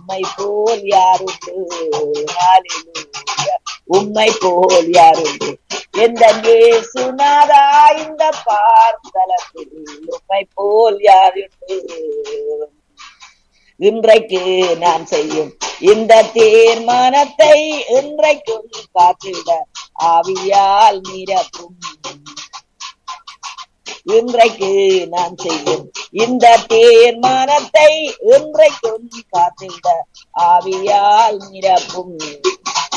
உம்மை போல் யாருண்டு ஹalleluya உம்மை போல் யாருண்டு எந்த சுனாதா இந்த பார்த்தலத்தில் உம்மை போல் யாருண்டு இன்றைக்கு நான் செய்யும் இந்த தீர்மானத்தை இன்றைக்கும் காத்திட ஆவியால் நிரப்பும் இன்றைக்கு நான் செய்யும் இந்த தீர்மானத்தை இன்றைக்கும் காத்திட ஆவியால் நிரப்பும்